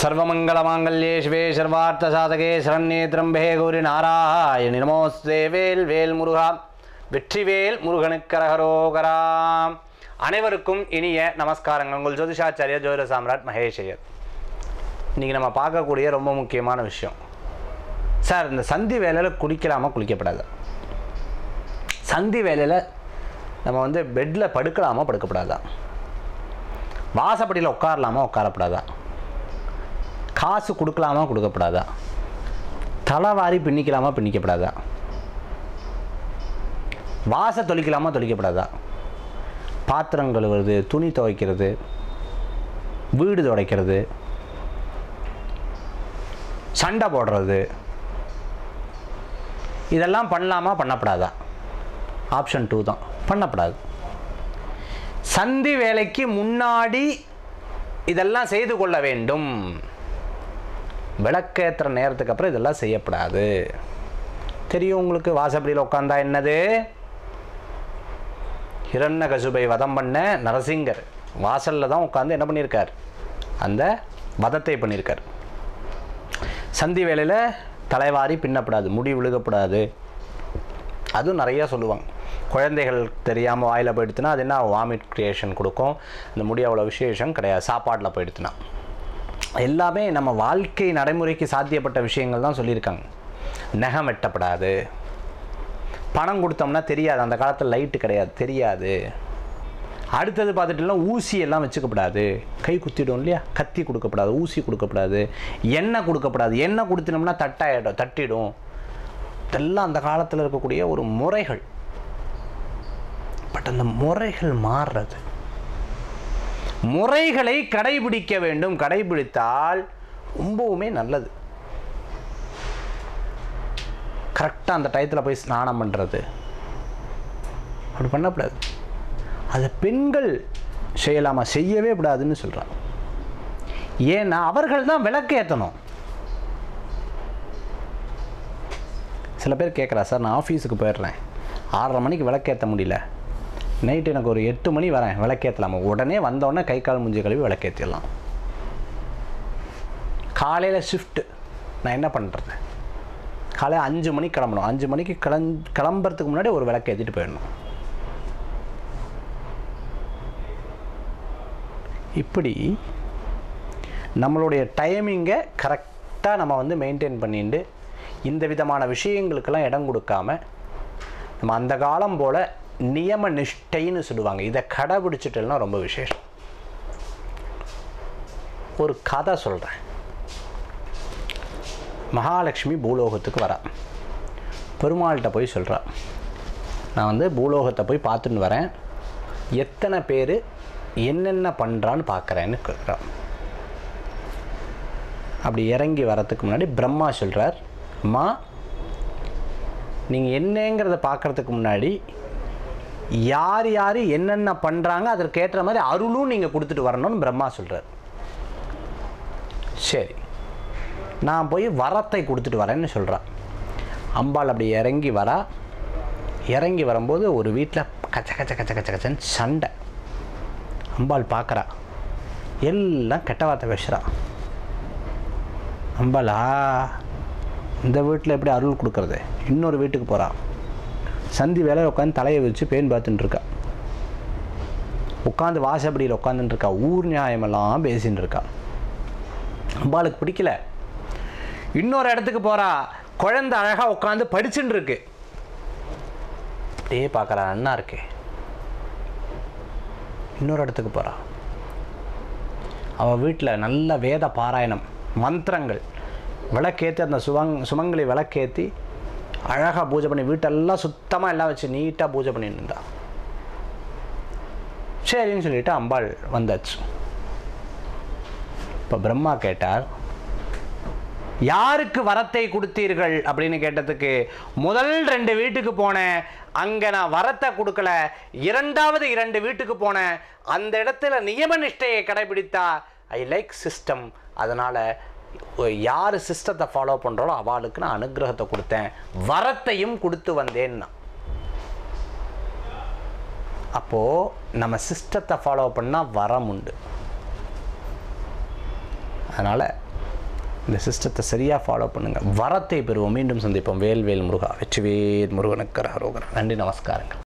சர்வமங்கலமாங்கல்யே சிவே சர்வார்த்த சாதகே சரண்யே திரம்பே கௌரி நாராயணி நமோஸ்தே வேல் வேல் முருகா வெற்றிவேல் முருகனுக்கரகரோகரா அனைவருக்கும் இனிய நமஸ்காரங்கள் உங்கள் ஜோதிஷாச்சாரிய ஜோதிட சாம்ராட் மகேஷ் ஐயர் இன்றைக்கி நம்ம பார்க்கக்கூடிய ரொம்ப முக்கியமான விஷயம் சார் இந்த சந்தி வேலையில் குளிக்கலாமா குளிக்கப்படாதா சந்தி வேலையில் நம்ம வந்து பெட்டில் படுக்கலாமா படுக்கப்படாதா வாசப்படியில் உட்காரலாமா உட்காரப்படாதா காசு கொடுக்கலாமா கொடுக்கப்படாதா தலைவாரி பின்னிக்கலாமா பின்னிக்கப்படாதா வாச தொளிக்கலாமா தொளிக்கப்படாதா பாத்திரம் கழுவுறது துணி துவைக்கிறது வீடு துடைக்கிறது சண்டை போடுறது இதெல்லாம் பண்ணலாமா பண்ணப்படாதா ஆப்ஷன் டூ தான் பண்ணப்படாது சந்தி வேலைக்கு முன்னாடி இதெல்லாம் செய்து கொள்ள வேண்டும் விளக்கேற்றுற நேரத்துக்கு அப்புறம் இதெல்லாம் செய்யப்படாது தெரியும் உங்களுக்கு வாசப்படியில் உட்காந்தா என்னது ஹிரண்யகசுபை வதம் பண்ண நரசிங்கர் வாசலில் தான் உட்காந்து என்ன பண்ணியிருக்கார் அந்த வதத்தை பண்ணியிருக்கார் சந்தி வேலையில் தலைவாரி பின்னப்படாது முடி விழுகப்படாது அதுவும் நிறையா சொல்லுவாங்க குழந்தைகள் தெரியாமல் வாயில் போயிடுத்துனா அது என்ன வாமிட் கிரியேஷன் கொடுக்கும் அந்த முடி அவ்வளோ விசேஷம் கிடையாது சாப்பாட்டில் போயிடுத்துனா எல்லாமே நம்ம வாழ்க்கை நடைமுறைக்கு சாத்தியப்பட்ட விஷயங்கள் தான் சொல்லியிருக்காங்க நகம் வெட்டப்படாது பணம் கொடுத்தோம்னா தெரியாது அந்த காலத்தில் லைட்டு கிடையாது தெரியாது அடுத்தது பார்த்துட்டுலாம் ஊசி எல்லாம் வச்சுக்கப்படாது கை குத்திடும் இல்லையா கத்தி கொடுக்கப்படாது ஊசி கொடுக்கப்படாது எண்ணெய் கொடுக்கப்படாது எண்ணெய் கொடுத்தினோம்னா தட்டாயிடும் தட்டிடும் இதெல்லாம் அந்த காலத்தில் இருக்கக்கூடிய ஒரு முறைகள் பட் அந்த முறைகள் மாறுறது முறைகளை கடைபிடிக்க வேண்டும் கடைபிடித்தால் ரொம்பவுமே நல்லது கரெக்டாக அந்த டயத்தில் போய் ஸ்நானம் பண்ணுறது அப்படி பண்ணக்கூடாது அதை பெண்கள் செய்யலாமா செய்யவே கூடாதுன்னு சொல்கிறான் ஏன்னா அவர்கள் தான் விளக்கு ஏற்றணும் சில பேர் கேட்குறா சார் நான் ஆஃபீஸுக்கு போயிடுறேன் ஆறரை மணிக்கு விளக்கேற்ற முடியல நைட்டு எனக்கு ஒரு எட்டு மணி வரேன் விளக்கேற்றலாமா உடனே வந்தோடனே கை கால் மூஞ்சி கழுவி விளக்கேற்றிடலாம் காலையில் ஷிஃப்ட்டு நான் என்ன பண்ணுறது காலையில் அஞ்சு மணிக்கு கிளம்பணும் அஞ்சு மணிக்கு கிளம் கிளம்புறதுக்கு முன்னாடி ஒரு விளக்கு ஏற்றிட்டு போயிடணும் இப்படி நம்மளுடைய டைமிங்கை கரெக்டாக நம்ம வந்து மெயின்டைன் பண்ணிட்டு இந்த விதமான விஷயங்களுக்கெல்லாம் இடம் கொடுக்காம நம்ம அந்த காலம் போல் நியம நிஷ்டைன்னு சொல்லுவாங்க இதை கடைபிடிச்சிட்டோம்னா ரொம்ப விசேஷம் ஒரு கதை சொல்கிறேன் மகாலட்சுமி பூலோகத்துக்கு வரா பெருமாள்கிட்ட போய் சொல்கிறா நான் வந்து பூலோகத்தை போய் பார்த்துன்னு வரேன் எத்தனை பேர் என்னென்ன பண்ணுறான்னு பார்க்குறேன்னு கேட்குறான் அப்படி இறங்கி வரத்துக்கு முன்னாடி பிரம்மா சொல்கிறார் அம்மா நீங்கள் என்னங்கிறத பார்க்குறதுக்கு முன்னாடி யார் யார் என்னென்ன பண்ணுறாங்க அதற்கு ஏற்ற மாதிரி அருளும் நீங்கள் கொடுத்துட்டு வரணும்னு பிரம்மா சொல்கிறார் சரி நான் போய் வரத்தை கொடுத்துட்டு வரேன்னு சொல்கிறான் அம்பாள் அப்படி இறங்கி வரா இறங்கி வரும்போது ஒரு வீட்டில் கச்ச கச்ச கச்ச கச்ச கச்சன்னு சண்டை அம்பாள் பார்க்குறா எல்லாம் கெட்ட வார்த்தை பேசுகிறா அம்பாளா இந்த வீட்டில் எப்படி அருள் கொடுக்கறது இன்னொரு வீட்டுக்கு போகிறா சந்தி வேலை உட்காந்து தலையை வச்சு பேன் பார்த்துட்டு இருக்கா உட்காந்து வாசப்படியில் உட்காந்துட்டு இருக்கா ஊர் நியாயமெல்லாம் பேசின்னு இருக்கா அம்பாளுக்கு பிடிக்கல இன்னொரு இடத்துக்கு போகிறா குழந்தை அழகாக உட்காந்து படிச்சுட்டு இருக்கு அப்படியே பார்க்குறா அண்ணா இருக்கே இன்னொரு இடத்துக்கு போகிறா அவள் வீட்டில் நல்ல வேத பாராயணம் மந்திரங்கள் விளக்கேற்றி அந்த சுவங் சுமங்கலி விளக்கேற்றி அழகாக பூஜை பண்ணி வீட்டெல்லாம் சுத்தமாக எல்லாம் வச்சு நீட்டாக பூஜை பண்ணிட்டு இருந்தா சரின்னு சொல்லிட்டு அம்பாள் வந்தாச்சு இப்போ பிரம்மா கேட்டார் யாருக்கு வரத்தை கொடுத்தீர்கள் அப்படின்னு கேட்டதுக்கு முதல் ரெண்டு வீட்டுக்கு போனேன் அங்கே நான் வரத்தை கொடுக்கல இரண்டாவது இரண்டு வீட்டுக்கு போனேன் அந்த இடத்துல நியம நிஷ்டையை கடைபிடித்தா ஐ லைக் சிஸ்டம் அதனால் யார் சிஸ்டத்தை ஃபாலோ பண்ணுறாலோ அவளுக்கு நான் அனுகிரகத்தை கொடுத்தேன் வரத்தையும் கொடுத்து வந்தேன்னா அப்போது நம்ம சிஸ்டத்தை ஃபாலோ பண்ணால் வரம் உண்டு அதனால் இந்த சிஸ்டத்தை சரியாக ஃபாலோ பண்ணுங்கள் வரத்தை பெறுவோம் மீண்டும் சந்திப்போம் வேல் வேல் முருகா வெற்றிவேல் முருகனுக்கு ஹரோகரா நன்றி நமஸ்காரங்கள்